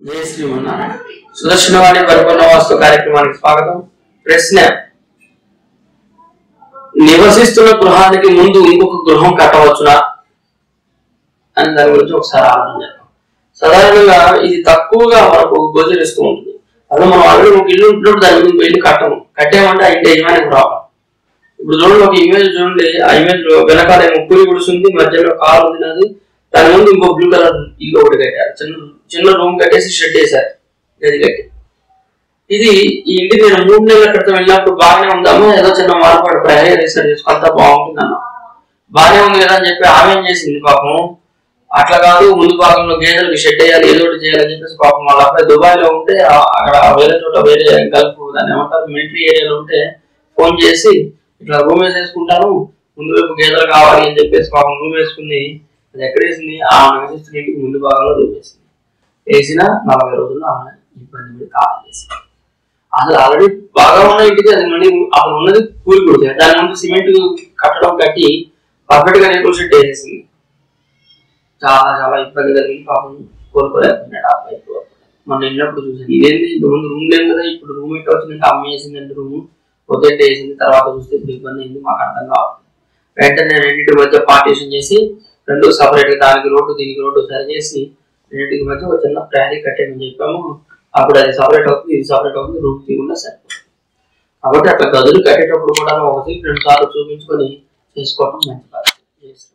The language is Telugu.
జయ శ్రీమన్నారాయణ సుదర్శనవాణి పరిపూర్ణ వాస్తు కార్యక్రమానికి స్వాగతం ప్రశ్న నివసిస్తున్న గృహానికి ముందు ఇంకొక గృహం కట్టవచ్చునా అని దాని గురించి ఒకసారి ఆలోచన చేద్దాం సాధారణంగా ఇది తక్కువగా మనకు గోచరిస్తూ ఉంటుంది అదే మనం ఆల్రెడీ ఒక ఇల్లు ఉంటున్నప్పుడు దాని ముందు ఇల్లు కట్టము కట్టామంటే ఆ ఇంటి యజమానికి రావాలి ఇప్పుడు చూడండి ఒక ఇమేజ్ చూడండి ఆ ఇమేజ్ లో వెనకాల ఏమో పూరి గుడిసింది మధ్యలో కారు ఉంది నాది దాని ముందు ఇంకో బ్లూ కలర్ ఇల్లు ఒకటి కట్టారు చిన్న చిన్న రూమ్ కట్టేసి షెడ్ వేశారు గది కట్టి ఇది ఈ ఇంటికి నేను మూడు నెలల క్రితం వెళ్ళినప్పుడు బాగానే ఉందామా ఏదో చిన్న మార్పాటు ప్రయాణ రీసెర్చ్ చేసుకో అంతా బాగుంటుంది అన్న బాగానే ఉంది కదా అని చెప్పి ఆమె ఏం చేసింది పాపం అట్లా కాదు ముందు భాగంలో గేదెలకు షెడ్ వేయాలి ఏదో ఒకటి చేయాలని చెప్పేసి పాపం వాళ్ళ అబ్బాయి దుబాయ్ లో ఉంటే ఆ- అక్కడ వేరే చోట వేరే గల్ఫ్ దాన్ని ఏమంటారు మిలిటరీ ఏరియాలో ఉంటే ఫోన్ చేసి ఇట్లా రూమ్ వేసేసుకుంటాను ముందు వైపు గేదెలు కావాలి అని చెప్పేసి పాపం రూమ్ వేసుకుని అది ఎక్కడ వేసింది ఆ నివసిస్తున్న ఇంటికి ముందు భాగంలో రూమ్ వేసింది వేసిన నలభై రోజుల్లో ఆమె ఇబ్బంది పడి కాలం చేసింది అసలు ఆల్రెడీ బాగా ఉన్న ఇంటికి అది మళ్ళీ అక్కడ ఉన్నది కూలి కొడుతుంది దాని ముందు సిమెంట్ కట్టడం కట్టి పర్ఫెక్ట్ గా రేకుల షెడ్ వేసేసింది చాలా చాలా ఇబ్బంది కలిగి పాపం కోలుకోలేకపోయినాడు ఆ అబ్బాయి మొన్న వెళ్ళినప్పుడు చూసాను ఇదేంటి ఇంత ముందు రూమ్ లేదు కదా ఇప్పుడు రూమ్ ఎట్లా వచ్చిందంటే అమ్మ వేసిందంటే రూమ్ పొద్దున్న వేసింది తర్వాత చూస్తే ఇప్పుడు ఇబ్బంది అయింది మాకు అర్థం కావట్లేదు వెంటనే రెండింటి మధ్య పార్టీషన్ చేసి రెండు సపరేట్ గా దానికి రోడ్డు దీనికి రోడ్డు సరి చేసి రెండింటికి మధ్య ఒక చిన్న ప్రయారీ కట్టేమని చెప్పాము అప్పుడు అది సపరేట్ అవుతుంది ఇది సపరేట్ అవుతుంది రూమ్ తీయకుండా సరిపోతుంది కాబట్టి అట్లా గదులు కట్టేటప్పుడు కూడా ఒకటి రెండు సార్లు చూపించుకొని చేసుకోవటం మంచి పద్ధతి